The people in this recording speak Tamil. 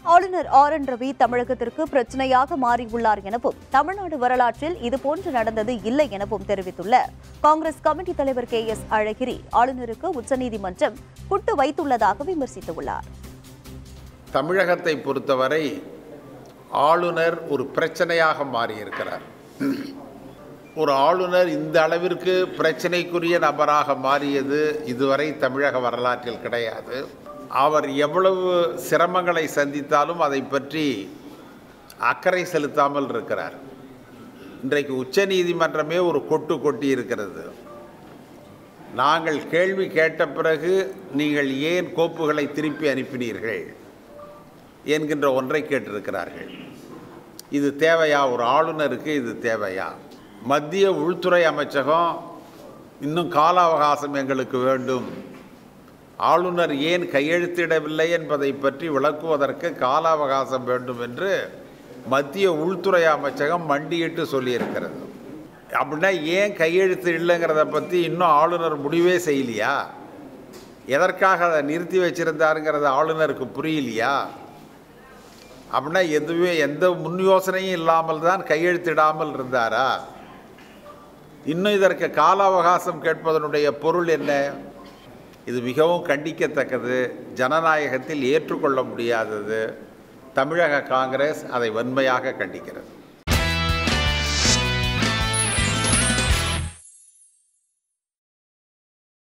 ஆளுநர் ஆர் என் ரவி தமிழகத்திற்கு பிரச்சனையாக மாறியுள்ளார் எனவும் தமிழ்நாடு வரலாற்றில் இதுபோன்று நடந்தது இல்லை எனவும் தெரிவித்துள்ள காங்கிரஸ் கமிட்டி தலைவர் கே எஸ் அழகிரி ஆளுநருக்கு உச்சநீதிமன்றம் குட்டு வைத்துள்ளதாக விமர்சித்துள்ளார் தமிழகத்தை பொறுத்தவரை ஆளுநர் ஒரு பிரச்சனையாக மாறியிருக்கிறார் ஒரு ஆளுநர் இந்த அளவிற்கு பிரச்சனைக்குரிய நபராக மாறியது இதுவரை தமிழக வரலாற்றில் கிடையாது அவர் எவ்வளவு சிரமங்களை சந்தித்தாலும் அதை பற்றி அக்கறை செலுத்தாமல் இருக்கிறார் இன்றைக்கு உச்சநீதிமன்றமே ஒரு கொட்டு கொட்டி இருக்கிறது நாங்கள் கேள்வி கேட்ட பிறகு நீங்கள் ஏன் கோப்புகளை திருப்பி அனுப்பினீர்கள் என்கின்ற ஒன்றை கேட்டிருக்கிறார்கள் இது தேவையா ஒரு ஆளுநருக்கு இது தேவையா மத்திய உள்துறை அமைச்சகம் இன்னும் கால அவகாசம் எங்களுக்கு வேண்டும் ஆளுநர் ஏன் கையெழுத்திடவில்லை என்பதை பற்றி விளக்குவதற்கு கால அவகாசம் வேண்டும் என்று மத்திய உள்துறை அமைச்சகம் மண்டியிட்டு சொல்லியிருக்கிறது அப்படின்னா ஏன் கையெழுத்து இல்லைங்கிறத பற்றி இன்னும் ஆளுநர் முடிவே செய்யலையா எதற்காக அதை நிறுத்தி வச்சிருந்தாருங்கிறது ஆளுநருக்கு புரியலையா அப்படின்னா எதுவே எந்த முன் யோசனையும் இல்லாமல் தான் கையெழுத்திடாமல் இருந்தாரா இன்னும் இதற்கு கால அவகாசம் கேட்பதனுடைய பொருள் என்ன இது மிகவும் கண்டிக்கத்தக்கது ஜனநாயகத்தில் ஏற்றுக்கொள்ள முடியாதது தமிழக காங்கிரஸ் அதை வன்மையாக கண்டிக்கிறது